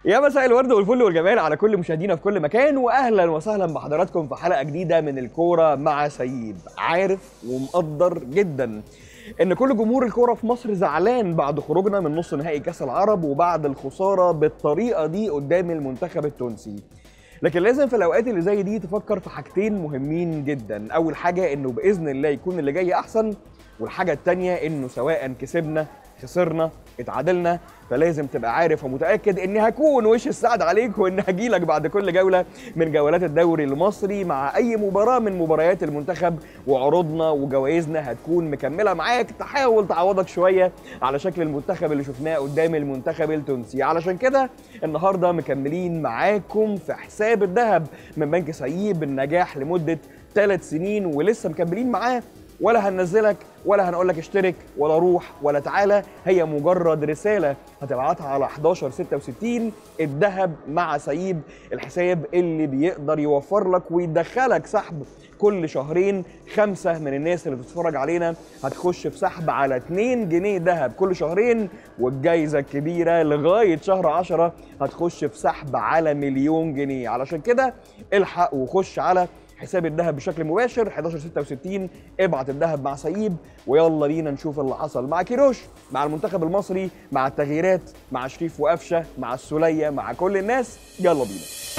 يا مساء الورد والفل والجمال على كل مشاهدينا في كل مكان واهلا وسهلا بحضراتكم في حلقه جديده من الكوره مع سيد عارف ومقدر جدا ان كل جمهور الكوره في مصر زعلان بعد خروجنا من نص نهائي كاس العرب وبعد الخساره بالطريقه دي قدام المنتخب التونسي لكن لازم في الاوقات اللي زي دي تفكر في حاجتين مهمين جدا اول حاجه انه باذن الله يكون اللي جاي احسن والحاجه التانيه انه سواء كسبنا خسرنا اتعادلنا فلازم تبقى عارف ومتاكد اني هكون وش السعد عليك وان هجيلك بعد كل جوله من جولات الدوري المصري مع اي مباراه من مباريات المنتخب وعروضنا وجوائزنا هتكون مكمله معاك تحاول تعوضك شويه على شكل المنتخب اللي شفناه قدام المنتخب التونسي علشان كده النهارده مكملين معاكم في حساب الذهب من بنك سعيد بالنجاح لمده ثلاث سنين ولسه مكملين معاه ولا هننزلك ولا هنقول لك اشترك ولا روح ولا تعالى هي مجرد رساله هتبعتها على 1166 الذهب مع سعيد الحساب اللي بيقدر يوفر لك ويدخلك سحب كل شهرين خمسة من الناس اللي بتتفرج علينا هتخش في سحب على 2 جنيه ذهب كل شهرين والجايزة الكبيرة لغاية شهر 10 هتخش في سحب على مليون جنيه علشان كده الحق وخش على حساب الذهب بشكل مباشر 1166 ابعت الذهب مع سعيد ويلا بينا نشوف اللي حصل مع كيروش مع المنتخب المصري مع التغييرات مع شريف وقفشه مع السوليه مع كل الناس يلا بينا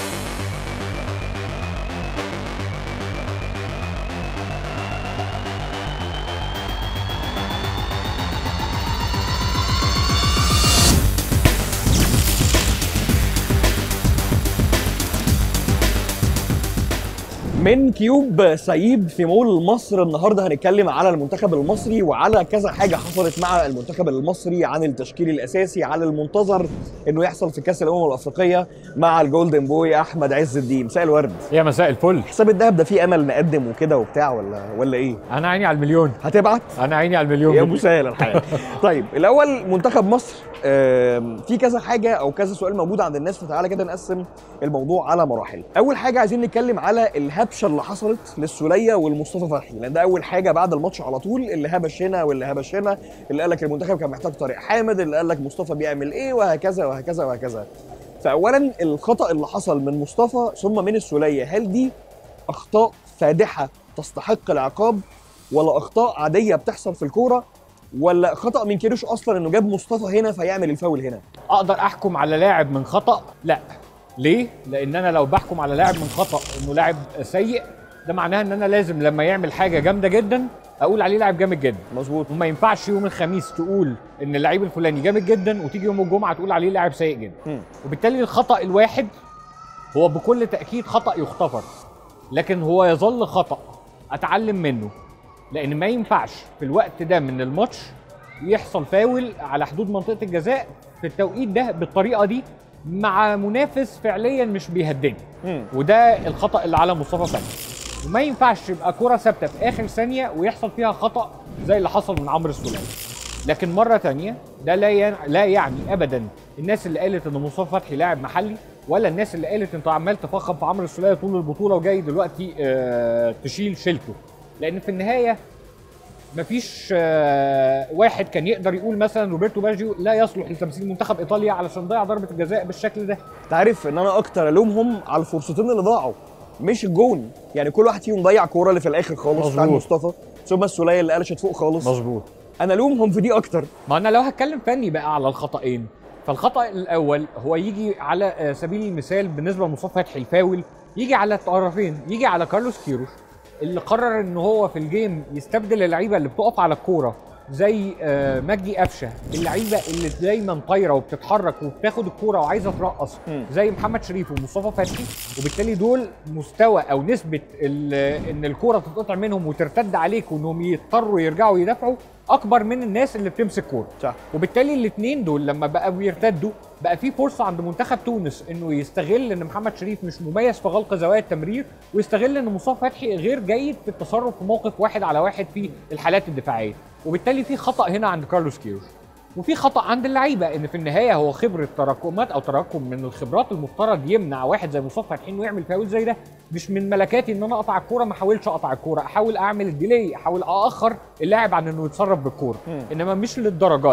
من كيوب سعيد في مول مصر النهارده هنتكلم على المنتخب المصري وعلى كذا حاجه حصلت مع المنتخب المصري عن التشكيل الاساسي على المنتظر انه يحصل في كاس الامم الافريقيه مع الجولدن بوي احمد عز الدين مساء الورد يا مساء الفل حساب الذهب ده فيه امل نقدم وكده وبتاع ولا ولا ايه انا عيني على المليون هتبعت انا عيني على المليون يا مسهل الحياه طيب الاول منتخب مصر آم، في كذا حاجه او كذا سؤال موجود عند الناس فتعالى كده نقسم الموضوع على مراحل اول حاجه عايزين نتكلم على الهبشه اللي حصلت للسوليه والمصطفى فتحي لان ده اول حاجه بعد الماتش على طول اللي هبش هنا واللي هبش هنا اللي قال لك المنتخب كان محتاج طارق حامد اللي قال لك مصطفى بيعمل ايه وهكذا وهكذا وهكذا فاولا الخطا اللي حصل من مصطفى ثم من السوليه هل دي اخطاء فادحه تستحق العقاب ولا اخطاء عاديه بتحصل في الكوره ولا خطا من كيروش اصلا انه جاب مصطفى هنا فيعمل الفاول هنا اقدر احكم على لاعب من خطا لا ليه لان انا لو بحكم على لاعب من خطا انه لاعب سيء ده معناه ان انا لازم لما يعمل حاجه جامده جدا اقول عليه لاعب جامد جدا مظبوط وما ينفعش يوم الخميس تقول ان اللعيب الفلاني جامد جدا وتيجي يوم الجمعه تقول عليه لاعب سيء جدا مم. وبالتالي الخطا الواحد هو بكل تاكيد خطا يغتفر لكن هو يظل خطا اتعلم منه لان ما ينفعش في الوقت ده من الماتش يحصل فاول على حدود منطقه الجزاء في التوقيت ده بالطريقه دي مع منافس فعليا مش بيهدني مم. وده الخطا اللي على مصطفى فتحي وما ينفعش يبقى كرة ثابته في اخر ثانيه ويحصل فيها خطا زي اللي حصل من عمرو السوليه لكن مره تانية ده لا يعني لا يعني ابدا الناس اللي قالت ان مصطفى فتحي لاعب محلي ولا الناس اللي قالت انت عمال تفخم في عمرو السوليه طول البطوله وجاي دلوقتي آه تشيل شيلته لان في النهايه مفيش آه واحد كان يقدر يقول مثلا روبرتو باجيو لا يصلح لتمثيل منتخب ايطاليا علشان ضيع ضربه الجزاء بالشكل ده انت عارف ان انا اكتر الومهم على الفرصتين اللي ضاعوا مش الجون يعني كل واحد فيهم ضيع كوره اللي في الاخر خالص بتاع مظبوط. مصطفى ثم السوليه اللي قلشت فوق خالص مظبوط انا الومهم في دي اكتر ما انا لو هتكلم فني بقى على الخطأين فالخطأ الأول هو يجي على آه، سبيل المثال بالنسبة لمصطفى فتحي الفاول يجي على الطرفين يجي على كارلوس كيروش اللي قرر ان هو في الجيم يستبدل اللعيبه اللي بتقف على الكوره زي آه، مجدي قفشه اللعيبه اللي دايما طايره وبتتحرك وبتاخد الكوره وعايزه ترقص مم. زي محمد شريف ومصطفى فتحي وبالتالي دول مستوى او نسبه ال- ان الكوره تتقطع منهم وترتد عليك وانهم يضطروا يرجعوا يدافعوا اكبر من الناس اللي بتمسك كوره صح وبالتالي الاثنين دول لما بقى بيرتدوا بقى في فرصه عند منتخب تونس انه يستغل ان محمد شريف مش مميز في غلق زوايا التمرير ويستغل ان مصطفى فتحي غير جيد في التصرف في موقف واحد على واحد في الحالات الدفاعيه وبالتالي في خطا هنا عند كارلوس كيروش وفي خطا عند اللعيبه ان في النهايه هو خبره تراكمات او تراكم من الخبرات المفترض يمنع واحد زي مصطفى فتحي انه يعمل فاول زي ده مش من ملكاتي ان انا اقطع الكوره ما احاولش اقطع الكوره احاول اعمل الديلي احاول اخر اللاعب عن انه يتصرف بالكوره مم. انما مش للدرجه دي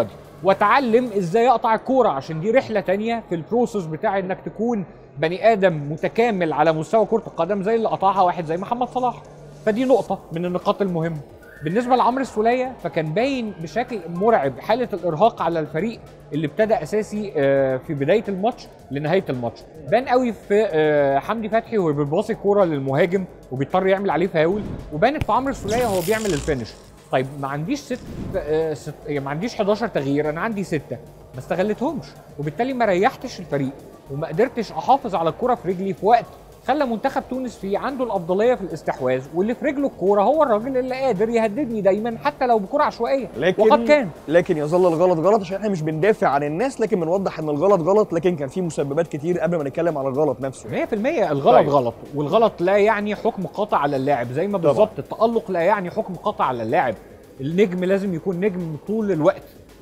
واتعلم ازاي اقطع الكوره عشان دي رحله تانية في البروسيس بتاع انك تكون بني ادم متكامل على مستوى كره القدم زي اللي قطعها واحد زي محمد صلاح فدي نقطه من النقاط المهمه بالنسبه لعمرو السوليه فكان باين بشكل مرعب حاله الارهاق على الفريق اللي ابتدى اساسي آه، في بدايه الماتش لنهايه الماتش بان قوي في آه، حمدي فتحي وهو بيباصي الكوره للمهاجم وبيضطر يعمل عليه فاول وبانت في عمرو السوليه وهو بيعمل الفينش طيب ما عنديش ست, آه، ست يعني ما عنديش 11 تغيير انا عندي سته ما استغلتهمش وبالتالي ما ريحتش الفريق وما قدرتش احافظ على الكره في رجلي في وقت خلى منتخب تونس فيه عنده الافضليه في الاستحواذ واللي في رجله الكوره هو الراجل اللي قادر يهددني دايما حتى لو بكره عشوائيه لكن وقد كان لكن يظل الغلط غلط عشان احنا مش بندافع عن الناس لكن بنوضح ان الغلط غلط لكن كان في مسببات كتير قبل ما نتكلم على الغلط نفسه 100% الغلط طيب. غلط والغلط لا يعني حكم قاطع على اللاعب زي ما طبعا. بالظبط التألق لا يعني حكم قاطع على اللاعب النجم لازم يكون نجم طول الوقت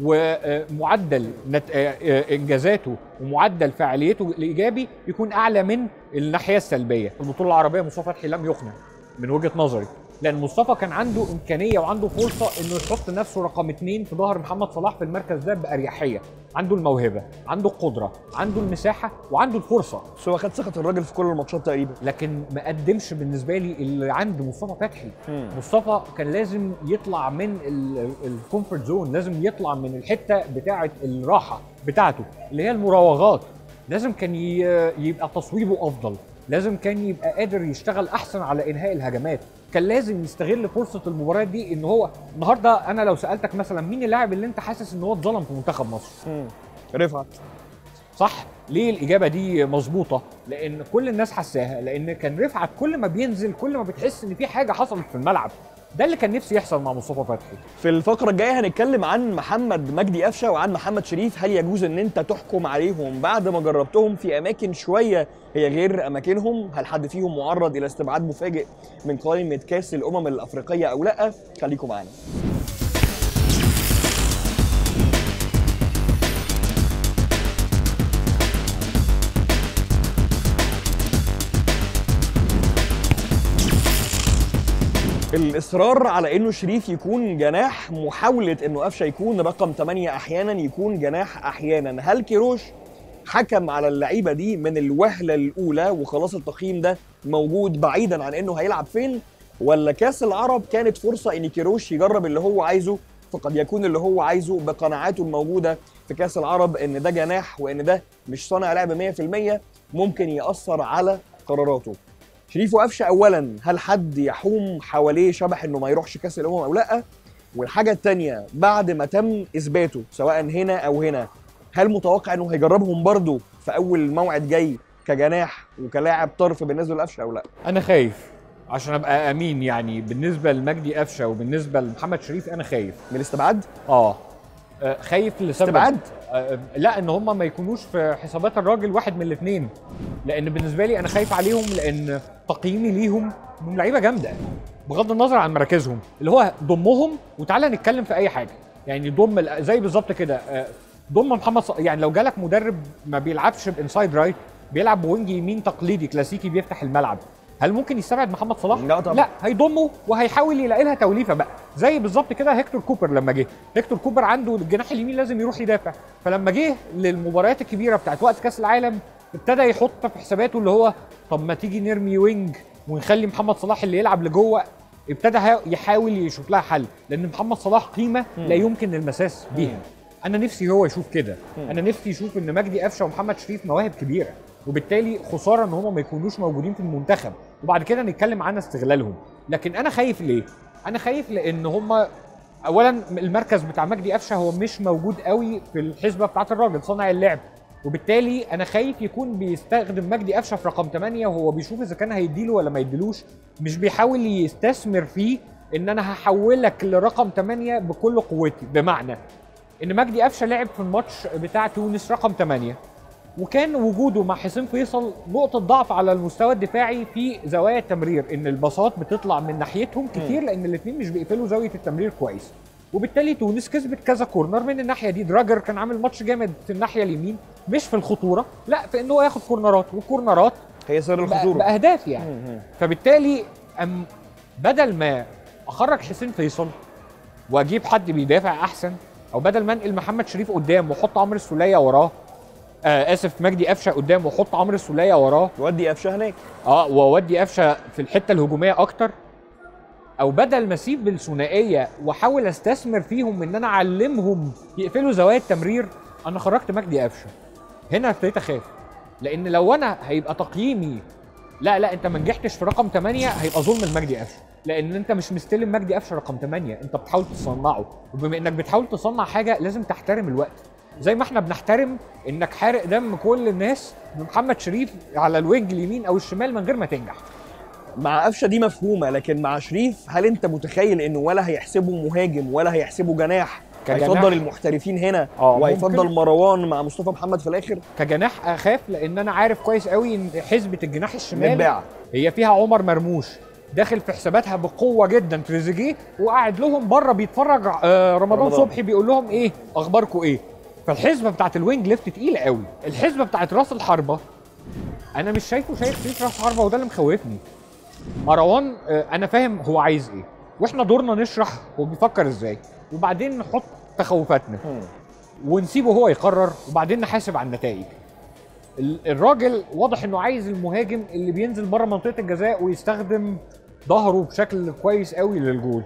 ومعدل نت... آه، آه، انجازاته ومعدل فعاليته الايجابي يكون اعلى من الناحيه السلبيه البطوله العربيه مصطفى فتحي لم يقنع من وجهه نظري لان مصطفى كان عنده امكانيه وعنده فرصه انه يحط نفسه رقم اثنين في ظهر محمد صلاح في المركز ده باريحيه عنده الموهبه عنده القدره عنده المساحه وعنده الفرصه بس هو خد ثقه الراجل في كل الماتشات تقريبا لكن ما قدمش بالنسبه لي اللي عند مصطفى فتحي مصطفى كان لازم يطلع من الكومفورت زون لازم يطلع من الحته بتاعه الراحه بتاعته اللي هي المراوغات لازم كان ي- يبقى تصويبه افضل لازم كان يبقى قادر يشتغل احسن على انهاء الهجمات كان لازم يستغل فرصه المباراه دي ان هو النهارده انا لو سالتك مثلا مين اللاعب اللي انت حاسس ان هو اتظلم في منتخب مصر مم. رفعت صح ليه الاجابه دي مظبوطه لان كل الناس حساها لان كان رفعت كل ما بينزل كل ما بتحس ان في حاجه حصلت في الملعب ده اللي كان نفسي يحصل مع مصطفى فتحي في الفقرة الجاية هنتكلم عن محمد مجدي قفشة وعن محمد شريف هل يجوز ان انت تحكم عليهم بعد ما جربتهم في اماكن شوية هي غير اماكنهم هل حد فيهم معرض الى استبعاد مفاجئ من قائمة كاس الامم الافريقية او لا خليكم معانا الاصرار على انه شريف يكون جناح محاوله انه قفشه يكون رقم 8 احيانا يكون جناح احيانا هل كيروش حكم على اللعيبه دي من الوهله الاولى وخلاص التقييم ده موجود بعيدا عن انه هيلعب فين ولا كاس العرب كانت فرصه ان كيروش يجرب اللي هو عايزه فقد يكون اللي هو عايزه بقناعاته الموجوده في كاس العرب ان ده جناح وان ده مش صانع لعب 100% ممكن ياثر على قراراته شريف وقفشه اولا هل حد يحوم حواليه شبح انه ما يروحش كاس الامم او لا والحاجه الثانيه بعد ما تم اثباته سواء هنا او هنا هل متوقع انه هيجربهم برضه في اول موعد جاي كجناح وكلاعب طرف بالنسبه لقفشه او لا انا خايف عشان ابقى امين يعني بالنسبه لمجدي قفشه وبالنسبه لمحمد شريف انا خايف من الاستبعاد اه آه، خايف لسبب استبعاد؟ آه، لا ان هم ما يكونوش في حسابات الراجل واحد من الاثنين لان بالنسبه لي انا خايف عليهم لان تقييمي ليهم انهم لعيبه جامده بغض النظر عن مراكزهم اللي هو ضمهم وتعالى نتكلم في اي حاجه يعني ضم ال- زي بالظبط كده آه، ضم محمد ص... يعني لو جالك مدرب ما بيلعبش بانسايد رايت بيلعب بوينج يمين تقليدي كلاسيكي بيفتح الملعب هل ممكن يستبعد محمد صلاح؟ لا طبعا. لا هيضمه وهيحاول يلاقي لها توليفه بقى زي بالظبط كده هيكتور كوبر لما جه هيكتور كوبر عنده الجناح اليمين لازم يروح يدافع فلما جه للمباريات الكبيره بتاعت وقت كاس العالم ابتدى يحط في حساباته اللي هو طب ما تيجي نرمي وينج ونخلي محمد صلاح اللي يلعب لجوه ابتدى ها- يحاول يشوف لها حل لان محمد صلاح قيمه لا يمكن المساس بيها انا نفسي هو يشوف كده انا نفسي يشوف ان مجدي قفشه ومحمد شريف مواهب كبيره وبالتالي خساره ان هم ما يكونوش موجودين في المنتخب وبعد كده نتكلم عن استغلالهم لكن انا خايف ليه انا خايف لان هم اولا المركز بتاع مجدي قفشه هو مش موجود قوي في الحسبه بتاعت الراجل صانع اللعب وبالتالي انا خايف يكون بيستخدم مجدي قفشه في رقم 8 وهو بيشوف اذا كان هيديله ولا ما يديلوش مش بيحاول يستثمر فيه ان انا هحولك لرقم 8 بكل قوتي بمعنى ان مجدي قفشه لعب في الماتش بتاع تونس رقم 8 وكان وجوده مع حسين فيصل نقطة ضعف على المستوى الدفاعي في زوايا التمرير ان الباصات بتطلع من ناحيتهم كتير لان الاثنين مش بيقفلوا زاوية التمرير كويس وبالتالي تونس كسبت كذا كورنر من الناحية دي دراجر كان عامل ماتش جامد في الناحية اليمين مش في الخطورة لا في ان هو ياخد كورنرات والكورنرات هي سر بأ- الخطوره باهداف يعني مم. فبالتالي أم بدل ما اخرج حسين فيصل واجيب حد بيدافع احسن او بدل ما انقل محمد شريف قدام واحط عمرو السوليه وراه آه اسف مجدي قفشه قدام واحط عمرو السوليه وراه ودي قفشه هناك اه واودي قفشه في الحته الهجوميه اكتر او بدل ما اسيب الثنائيه واحاول استثمر فيهم ان انا اعلمهم يقفلوا زوايا التمرير انا خرجت مجدي قفشه هنا ابتديت اخاف لان لو انا هيبقى تقييمي لا لا انت ما نجحتش في رقم 8 هيبقى ظلم لمجدي قفشه لان انت مش مستلم مجدي قفشه رقم 8 انت بتحاول تصنعه وبما انك بتحاول تصنع حاجه لازم تحترم الوقت زي ما احنا بنحترم انك حارق دم كل الناس بمحمد شريف على الوينج اليمين او الشمال من غير ما تنجح مع قفشه دي مفهومه لكن مع شريف هل انت متخيل انه ولا هيحسبه مهاجم ولا هيحسبه جناح كجناح؟ هيفضل المحترفين هنا آه، وهيفضل ممكن. مروان مع مصطفى محمد في الاخر كجناح اخاف لان انا عارف كويس قوي ان حسبه الجناح الشمال متباعه هي فيها عمر مرموش داخل في حساباتها بقوه جدا تريزيجيه وقاعد لهم بره بيتفرج آه رمضان, رمضان. رمضان صبحي بيقول لهم ايه اخباركم ايه فالحسبه بتاعت الوينج ليفت تقيله قوي الحسبه بتاعت راس الحربه انا مش شايفه شايف شريف راس حربه وده اللي مخوفني مروان آه انا فاهم هو عايز ايه واحنا دورنا نشرح هو بيفكر ازاي وبعدين نحط تخوفاتنا ونسيبه هو يقرر وبعدين نحاسب على النتائج ال- الراجل واضح انه عايز المهاجم اللي بينزل بره منطقه الجزاء ويستخدم ظهره بشكل كويس قوي للجول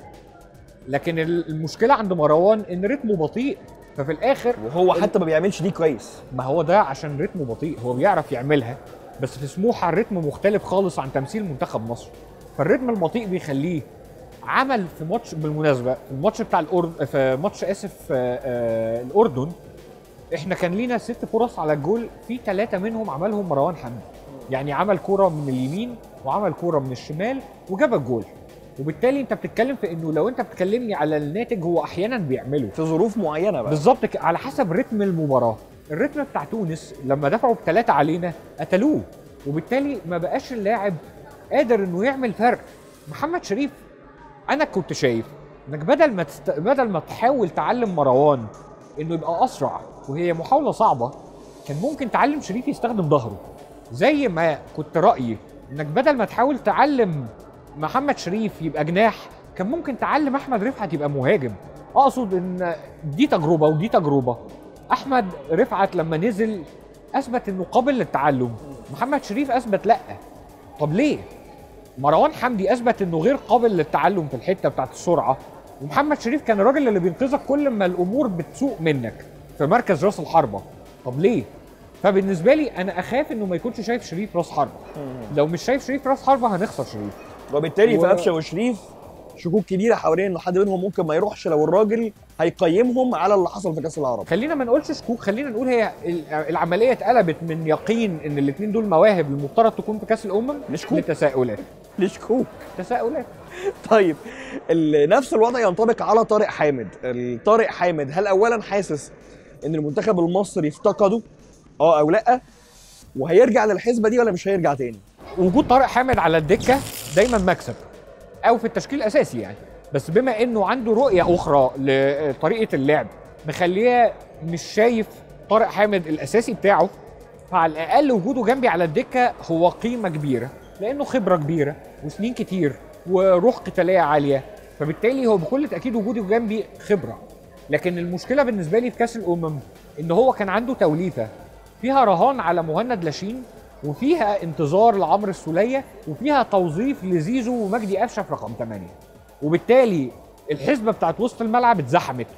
لكن ال- المشكله عند مروان ان رتمه بطيء ففي الاخر وهو حتى ما بيعملش دي كويس ما هو ده عشان رتمه بطيء هو بيعرف يعملها بس في سموحه الرتم مختلف خالص عن تمثيل منتخب مصر فالرتم البطيء بيخليه عمل في ماتش بالمناسبه في الماتش بتاع الاردن في ماتش اسف آه، آه، الاردن احنا كان لينا ست فرص على الجول في ثلاثه منهم عملهم مروان حمدي يعني عمل كوره من اليمين وعمل كوره من الشمال وجاب الجول وبالتالي انت بتتكلم في انه لو انت بتكلمني على الناتج هو احيانا بيعمله في ظروف معينه بقى بالظبط ك- على حسب رتم المباراه الرتم بتاع تونس لما دفعوا بثلاثه علينا قتلوه وبالتالي ما بقاش اللاعب قادر انه يعمل فرق محمد شريف انا كنت شايف انك بدل ما تست... بدل ما تحاول تعلم مروان انه يبقى اسرع وهي محاوله صعبه كان ممكن تعلم شريف يستخدم ظهره زي ما كنت رايي انك بدل ما تحاول تعلم محمد شريف يبقى جناح كان ممكن تعلم احمد رفعت يبقى مهاجم اقصد ان دي تجربه ودي تجربه احمد رفعت لما نزل اثبت انه قابل للتعلم محمد شريف اثبت لا طب ليه مروان حمدي اثبت انه غير قابل للتعلم في الحته بتاعت السرعه ومحمد شريف كان الراجل اللي بينقذك كل ما الامور بتسوء منك في مركز راس الحربه طب ليه فبالنسبه لي انا اخاف انه ما يكونش شايف شريف راس حربه لو مش شايف شريف راس حربه هنخسر شريف وبالتالي و- في قفشه وشريف شكوك كبيره حوالين ان حد منهم ممكن ما يروحش لو الراجل هيقيمهم على اللي حصل في كاس العرب خلينا ما نقولش شكوك خلينا نقول هي ال- العمليه اتقلبت من يقين ان الاثنين دول مواهب المفترض تكون في كاس الامم لشكوك. لتساؤلات لشكوك تساؤلات طيب ال- نفس الوضع ينطبق على طارق حامد ال- طارق حامد هل اولا حاسس ان المنتخب المصري افتقده اه او لا وهيرجع للحسبه دي ولا مش هيرجع تاني وجود طارق حامد على الدكه دايما مكسب او في التشكيل الاساسي يعني بس بما انه عنده رؤيه اخرى لطريقه اللعب مخليه مش شايف طارق حامد الاساسي بتاعه فعلى الاقل وجوده جنبي على الدكه هو قيمه كبيره لانه خبره كبيره وسنين كتير وروح قتاليه عاليه فبالتالي هو بكل تاكيد وجوده جنبي خبره لكن المشكله بالنسبه لي في كاس الامم ان هو كان عنده توليفه فيها رهان على مهند لاشين وفيها انتظار لعمرو السوليه وفيها توظيف لزيزو ومجدي قفشه في رقم 8 وبالتالي الحسبه بتاعت وسط الملعب اتزحمت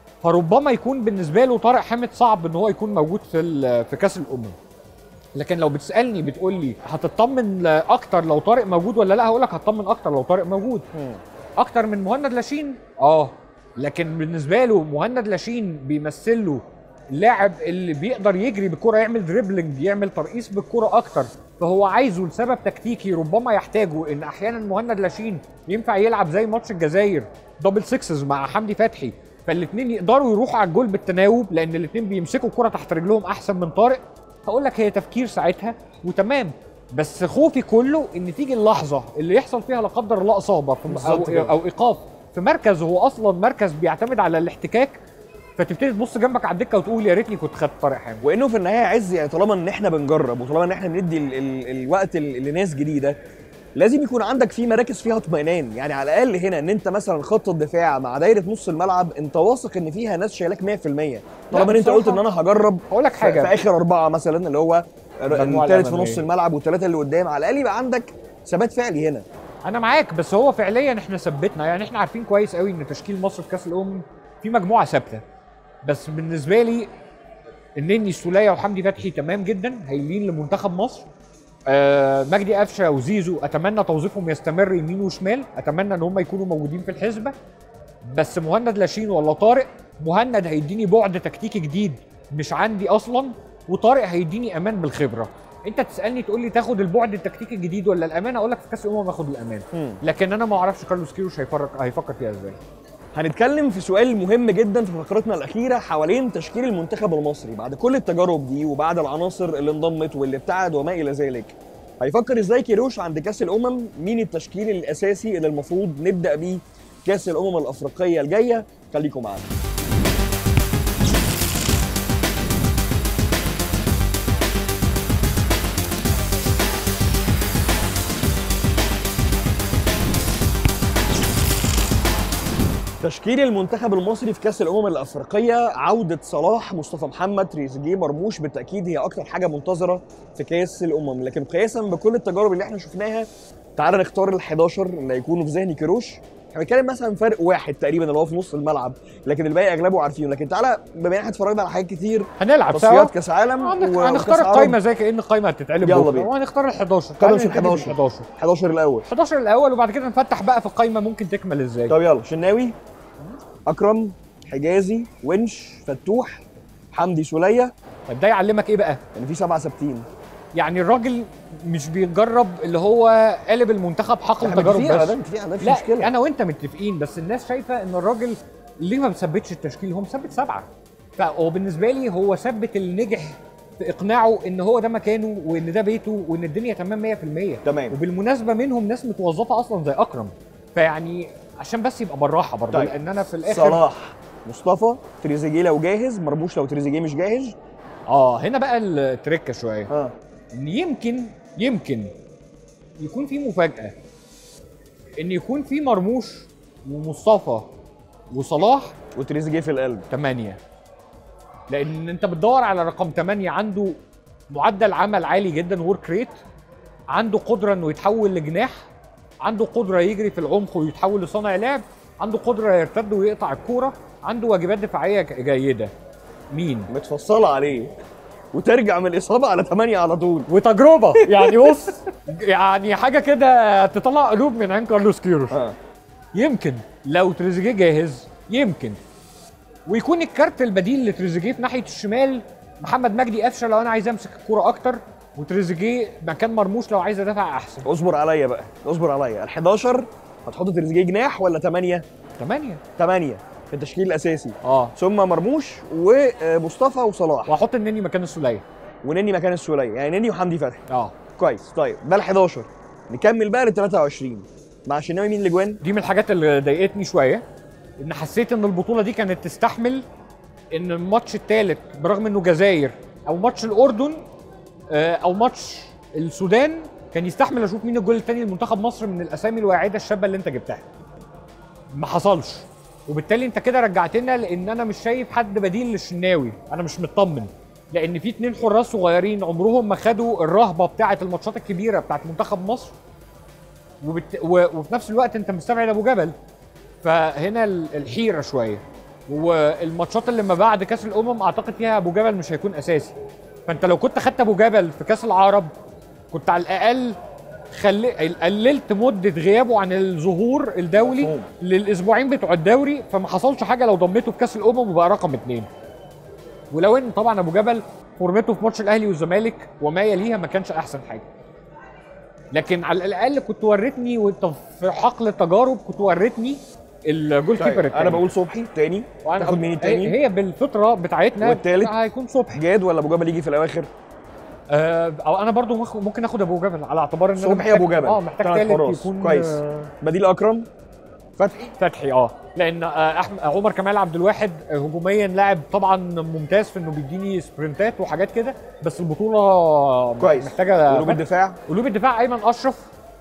فربما يكون بالنسبه له طارق حامد صعب ان هو يكون موجود في ال- في كاس الامم لكن لو بتسالني بتقول لي هتطمن اكتر لو طارق موجود ولا لا هقول لك هتطمن اكتر لو طارق موجود اكتر من مهند لاشين اه لكن بالنسبه له مهند لاشين بيمثل له اللاعب اللي بيقدر يجري بالكرة يعمل دريبلينج يعمل ترقيص بالكرة اكتر فهو عايزه لسبب تكتيكي ربما يحتاجه ان احيانا مهند لاشين ينفع يلعب زي ماتش الجزائر دبل سكسز مع حمدي فتحي فالاثنين يقدروا يروحوا على الجول بالتناوب لان الاثنين بيمسكوا الكرة تحت رجلهم احسن من طارق هقول لك هي تفكير ساعتها وتمام بس خوفي كله ان تيجي اللحظه اللي يحصل فيها لا قدر الله اصابه في بالظبط او, كده. أو ايقاف في مركز هو اصلا مركز بيعتمد على الاحتكاك فتبتدي تبص جنبك على الدكه وتقول يا ريتني كنت خدت طارق حامد وانه في النهايه عز يعني طالما ان احنا بنجرب وطالما ان احنا بندي ال ال الوقت ل- لناس جديده لازم يكون عندك في مراكز فيها اطمئنان يعني على الاقل هنا ان انت مثلا خط الدفاع مع دايره نص الملعب انت واثق ان فيها ناس شايلاك 100% طالما ان انت قلت ان انا هجرب هقول لك في- حاجه في اخر اربعه مثلا اللي هو المجموعة الثالث في الأمامية. نص الملعب والثلاثه اللي قدام على الاقل يبقى عندك ثبات فعلي هنا انا معاك بس هو فعليا احنا ثبتنا يعني احنا عارفين كويس قوي ان تشكيل مصر في كاس الامم في مجموعه ثابته بس بالنسبه لي النني السوليه وحمدي فتحي تمام جدا هايلين لمنتخب مصر آه مجدي قفشه وزيزو اتمنى توظيفهم يستمر يمين وشمال اتمنى ان هم يكونوا موجودين في الحسبه بس مهند لاشين ولا طارق مهند هيديني بعد تكتيكي جديد مش عندي اصلا وطارق هيديني امان بالخبره انت تسالني تقول لي تاخد البعد التكتيكي الجديد ولا الامان اقول لك في كاس الامم اخد الامان مم. لكن انا ما اعرفش كارلوس كيروش هيفرق هيفكر فيها ازاي هنتكلم في سؤال مهم جدا في فقرتنا الاخيره حوالين تشكيل المنتخب المصري بعد كل التجارب دي وبعد العناصر اللي انضمت واللي ابتعد وما الى ذلك هيفكر ازاي كيروش عند كاس الامم مين التشكيل الاساسي اللي المفروض نبدا بيه كاس الامم الافريقيه الجايه خليكم معانا تشكيل المنتخب المصري في كاس الامم الافريقيه عوده صلاح مصطفى محمد تريزيجيه مرموش بالتاكيد هي اكتر حاجه منتظره في كاس الامم لكن قياسا بكل التجارب اللي احنا شفناها تعال نختار ال11 اللي هيكونوا في ذهن كيروش احنا بنتكلم مثلا فرق واحد تقريبا اللي هو في نص الملعب لكن الباقي اغلبه عارفينه لكن تعالى بما ان احنا اتفرجنا على حاجات كتير هنلعب سوا تصفيات كاس عالم هنخ- و- هنختار وكأس عرب. القايمه زي كان القايمه هتتعلم يلا بكرة، بينا. وهنختار ال 11 طب تعالى مش نبتدي بال 11. 11 11 الاول 11 الاول وبعد كده نفتح بقى في القايمه ممكن تكمل ازاي طب يلا شناوي اكرم حجازي ونش فتوح حمدي سوليه طب ده يعلمك ايه بقى يعني في سبعه ثابتين يعني الراجل مش بيجرب اللي هو قالب المنتخب حقل احنا تجارب متفقين على بس ده متفقين على ده مفيش لا مشكله انا وانت متفقين بس الناس شايفه ان الراجل ليه ما بيثبتش التشكيل هو مثبت سبعه فهو بالنسبه لي هو ثبت اللي نجح في اقناعه ان هو ده مكانه وان ده بيته وان الدنيا تمام 100% تمام. وبالمناسبه منهم ناس متوظفه اصلا زي اكرم فيعني عشان بس يبقى بالراحه برضه طيب. لان انا في الاخر صلاح مصطفى تريزيجيه لو جاهز مرموش لو تريزيجيه مش جاهز اه هنا بقى التركه شويه اه ان يمكن يمكن يكون في مفاجاه ان يكون في مرموش ومصطفى وصلاح وتريزيجيه في القلب ثمانية لان انت بتدور على رقم ثمانية عنده معدل عمل عالي جدا ورك ريت عنده قدره انه يتحول لجناح عنده قدره يجري في العمق ويتحول لصانع لعب عنده قدره يرتد ويقطع الكوره عنده واجبات دفاعيه ج- جيده مين متفصله عليه وترجع من الاصابه على 8 على طول وتجربه يعني بص يعني حاجه كده تطلع قلوب من عين كارلوس كيروش اه يمكن لو تريزيجيه جاهز يمكن ويكون الكارت البديل لتريزيجيه في ناحيه الشمال محمد مجدي قفشه لو انا عايز امسك الكوره اكتر وتريزيجيه مكان مرموش لو عايز ادافع احسن اصبر عليا بقى اصبر عليا ال11 هتحط تريزيجيه جناح ولا 8 8 8 في التشكيل الاساسي اه ثم مرموش ومصطفى وصلاح واحط النني مكان السوليه ونني مكان السوليه يعني نني وحمدي فتحي اه كويس طيب ده ال11 نكمل بقى لل 23 مع شناوي مين الاجوان دي من الحاجات اللي ضايقتني شويه ان حسيت ان البطوله دي كانت تستحمل ان الماتش الثالث برغم انه جزائر او ماتش الاردن آه، او ماتش السودان كان يستحمل اشوف مين الجول الثاني لمنتخب مصر من الاسامي الواعده الشابه اللي انت جبتها ما حصلش وبالتالي انت كده رجعتنا لان انا مش شايف حد بديل للشناوي انا مش مطمن لان في اتنين حراس صغيرين عمرهم ما خدوا الرهبه بتاعه الماتشات الكبيره بتاعه منتخب مصر وبت... و... وفي نفس الوقت انت مستبعد ابو جبل فهنا ال- الحيره شويه والماتشات اللي ما بعد كاس الامم اعتقد فيها ابو جبل مش هيكون اساسي فانت لو كنت خدت ابو جبل في كاس العرب كنت على الاقل خلي... قللت مده غيابه عن الظهور الدولي مفهوم. للاسبوعين بتوع الدوري فما حصلش حاجه لو ضميته في كاس الامم وبقى رقم اثنين ولو ان طبعا ابو جبل فورمته في ماتش الاهلي والزمالك وما يليها ما كانش احسن حاجه لكن على الاقل كنت وريتني وانت في حقل التجارب كنت وريتني الجول كيبر طيب التاني انا بقول صبحي تاني وأنا- تاخد مين التاني هي هي بالفطره بتاعتنا والتالت؟ هيكون صبحي جاد ولا ابو جبل يجي في الاواخر آه او انا برضو مخ- ممكن اخد ابو جبل على اعتبار ان انا صبحي محتاج- أبو جبل. اه محتاج تلات ثالث حراس. يكون كويس. آه بديل اكرم فتحي فتحي اه لان آه أحمد عمر كمال عبد الواحد آه، هجوميا لاعب طبعا ممتاز في انه بيديني سبرنتات وحاجات كده بس البطوله كويس محتاجه قلوب الدفاع قلوب الدفاع ايمن اشرف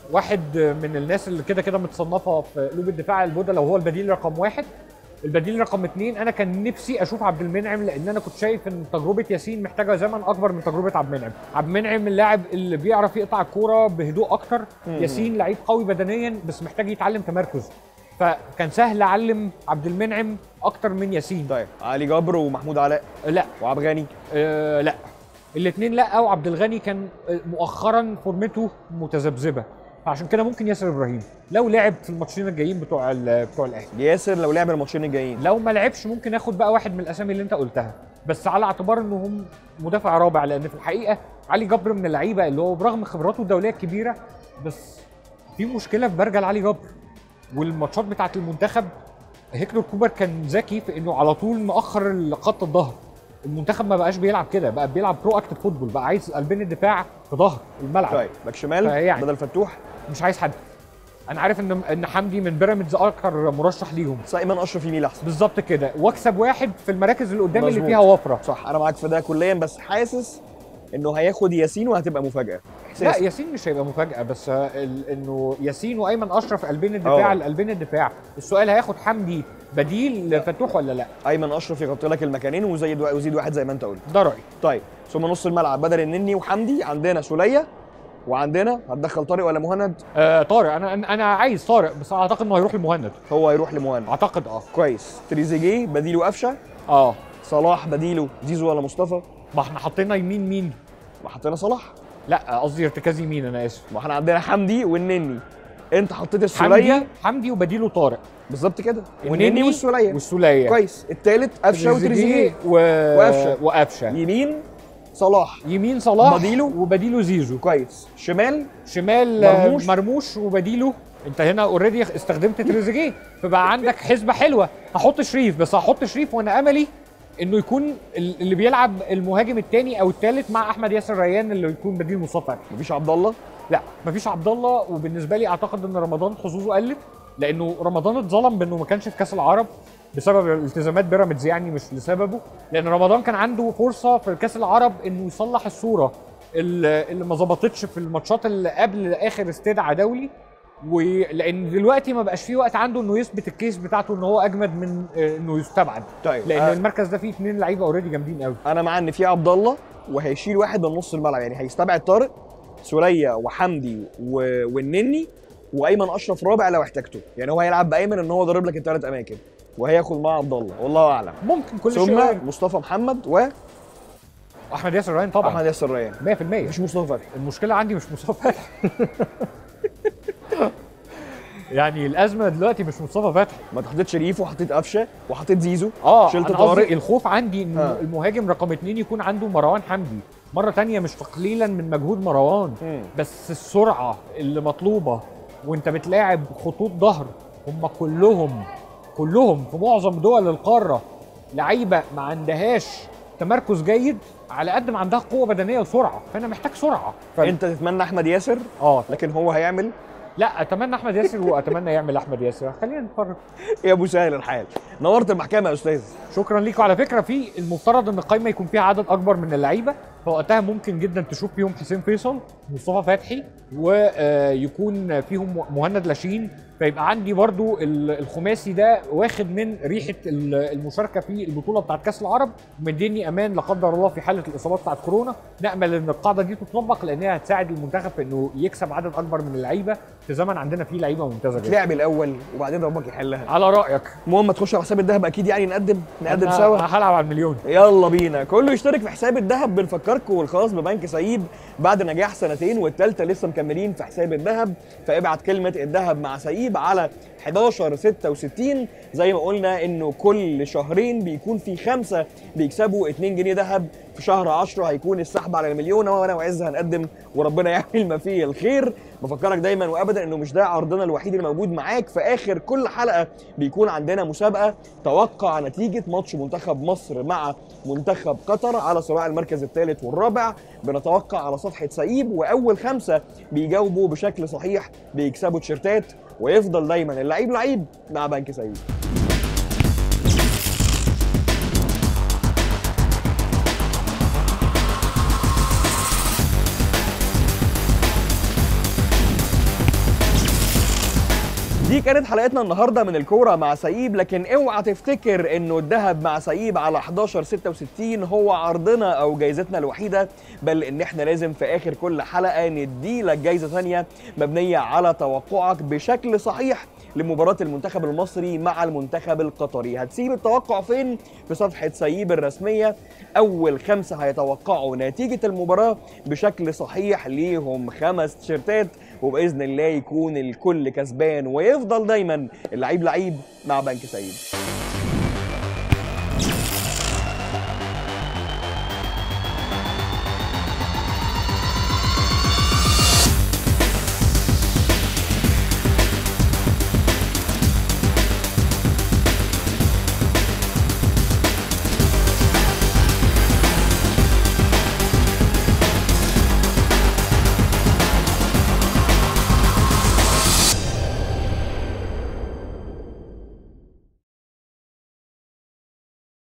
واحد من الناس اللي كده كده متصنفه في قلوب الدفاع البودلة لو هو البديل رقم واحد البديل رقم اثنين انا كان نفسي اشوف عبد المنعم لان انا كنت شايف ان تجربه ياسين محتاجه زمن اكبر من تجربه عبد المنعم عبد المنعم اللاعب اللي بيعرف يقطع الكوره بهدوء اكتر ياسين لعيب قوي بدنيا بس محتاج يتعلم تمركز فكان سهل اعلم عبد المنعم اكتر من ياسين طيب علي جبر ومحمود علاء لا وعبد غني آه لا الاثنين لا وعبد الغني كان مؤخرا فورمته متذبذبه فعشان كده ممكن ياسر ابراهيم لو لعب في الماتشين الجايين بتوع ال- بتوع الاهلي ياسر لو لعب الماتشين الجايين لو ما لعبش ممكن اخد بقى واحد من الاسامي اللي انت قلتها بس على اعتبار انه هم مدافع رابع لان في الحقيقه علي جبر من اللعيبه اللي هو برغم خبراته الدوليه الكبيره بس في مشكله في برجل علي جبر والماتشات بتاعه المنتخب هيكتور كوبر كان ذكي في انه على طول مؤخر خط الظهر المنتخب ما بقاش بيلعب كده بقى بيلعب برو اكتف فوتبول بقى عايز قلبين الدفاع في ظهر الملعب طيب باك شمال فيعني. بدل فتوح مش عايز حد انا عارف ان ان حمدي من بيراميدز اكتر مرشح ليهم ايمن اشرف يميل احسن بالظبط كده واكسب واحد في المراكز اللي قدام اللي مظبوط. فيها وفره صح انا معاك في ده كليا بس حاسس انه هياخد ياسين وهتبقى مفاجاه لا إحساسي. ياسين مش هيبقى مفاجاه بس ال- انه ياسين وايمن اشرف قلبين الدفاع أه. لقلبين الدفاع السؤال هياخد حمدي بديل لفتوح ولا لا ايمن اشرف يغطي لك المكانين وزيد وزيد واحد زي ما انت قلت ده رايي طيب ثم نص الملعب بدل النني وحمدي عندنا سوليه وعندنا هتدخل طارق ولا مهند آه طارق انا انا عايز طارق بس اعتقد انه هيروح المهند هو هيروح لمهند اعتقد اه كويس تريزيجيه بديله قفشه اه صلاح بديله زيزو ولا مصطفى ما احنا حطينا يمين مين ما حطينا صلاح لا قصدي ارتكاز يمين انا اسف ما احنا عندنا حمدي والنني انت حطيت السوليه حمدي حمدي وبديله طارق بالظبط كده والنني والسوليه والسوليه كويس الثالث قفشه وتريزيجيه و... وقفشة. وقفشه يمين صلاح يمين صلاح بديله؟ وبديله زيزو كويس شمال شمال مرموش, مرموش. مرموش وبديله انت هنا اوريدي استخدمت تريزيجيه فبقى عندك حسبه حلوه هحط شريف بس هحط شريف وانا املي انه يكون ال- اللي بيلعب المهاجم الثاني او الثالث مع احمد ياسر ريان اللي يكون بديل مصطفى فتحي. مفيش عبد الله لا مفيش عبد الله وبالنسبه لي اعتقد ان رمضان حظوظه قلت لانه رمضان اتظلم بانه ما كانش في كاس العرب بسبب التزامات بيراميدز يعني مش لسببه لان رمضان كان عنده فرصه في كاس العرب انه يصلح الصوره اللي اللي ما ظبطتش في الماتشات اللي قبل اخر استدعاء دولي ولان دلوقتي ما بقاش فيه وقت عنده انه يثبت الكيس بتاعته ان هو اجمد من آه، انه يستبعد طيب لان آه. المركز ده فيه اثنين لعيبه اوريدي جامدين قوي انا مع ان في عبد الله وهيشيل واحد من نص الملعب يعني هيستبعد طارق سوليه وحمدي و... والنني وايمن اشرف رابع لو احتاجته يعني هو هيلعب بايمن ان هو ضارب لك الثلاث اماكن وهياخد معاه عبد الله والله اعلم ممكن كل شيء ثم وارد. مصطفى محمد واحمد احمد ياسر ريان طبعا ياسر ريان 100% مش مصطفى فتحي المشكله عندي مش مصطفى فتحي يعني الازمه دلوقتي مش مصطفى فتحي ما حطيت شريف وحطيت قفشه وحطيت زيزو اه شلت انا قصدي طارق الخوف عندي ان آه. المهاجم رقم اتنين يكون عنده مروان حمدي مره تانية مش تقليلا من مجهود مروان مم. بس السرعه اللي مطلوبه وانت بتلاعب خطوط ظهر هم كلهم كلهم في معظم دول القاره لعيبه ما عندهاش تمركز جيد على قد ما عندها قوه بدنيه وسرعه فانا محتاج سرعه ف... انت تتمنى احمد ياسر اه لكن هو هيعمل لا اتمنى احمد ياسر واتمنى يعمل احمد ياسر خلينا نتفرج يا ابو سهل الحال نورت المحكمه يا استاذ شكرا ليكم على فكره في المفترض ان القايمه يكون فيها عدد اكبر من اللعيبه فوقتها ممكن جدا تشوف فيهم حسين فيصل مصطفى فتحي ويكون فيهم مهند لاشين فيبقى عندي برضو ال- الخماسي ده واخد من ريحه ال- المشاركه في البطوله بتاعت كاس العرب ومديني امان لا قدر الله في حاله الاصابات بتاعت كورونا نامل ان القاعده دي تطبق لان هي هتساعد المنتخب في انه يكسب عدد اكبر من اللعيبه في زمن عندنا فيه لعيبه ممتازه جدا تلعب الاول وبعدين ربك يحلها على رايك المهم ما تخش على حساب الذهب اكيد يعني نقدم نقدم أنا سوا هلعب على المليون يلا بينا كله يشترك في حساب الذهب بنفكركم والخاص ببنك سعيد بعد نجاح سنتين والثالثه لسه مكملين في حساب الذهب فابعت كلمه الذهب مع سعيد على 11 66 زي ما قلنا انه كل شهرين بيكون في خمسه بيكسبوا 2 جنيه ذهب في شهر 10 هيكون السحب على المليون وانا وعز هنقدم وربنا يعمل ما فيه الخير بفكرك دايما وابدا انه مش ده عرضنا الوحيد اللي موجود معاك في اخر كل حلقه بيكون عندنا مسابقه توقع نتيجه ماتش منتخب مصر مع منتخب قطر على صراع المركز الثالث والرابع بنتوقع على صفحه سعيب واول خمسه بيجاوبوا بشكل صحيح بيكسبوا تيشيرتات ويفضل دايما اللعيب لعيب مع بنك سعيد دي كانت حلقتنا النهارده من الكوره مع سيب لكن اوعى تفتكر انه الذهب مع سيب على 11 66 هو عرضنا او جايزتنا الوحيده بل ان احنا لازم في اخر كل حلقه ندي لك جايزه ثانيه مبنيه على توقعك بشكل صحيح لمباراة المنتخب المصري مع المنتخب القطري هتسيب التوقع فين في صفحة سيب الرسمية أول خمسة هيتوقعوا نتيجة المباراة بشكل صحيح ليهم خمس تيشيرتات وبإذن الله يكون الكل كسبان ويفضل دايما اللعيب لعيب مع بنك سيب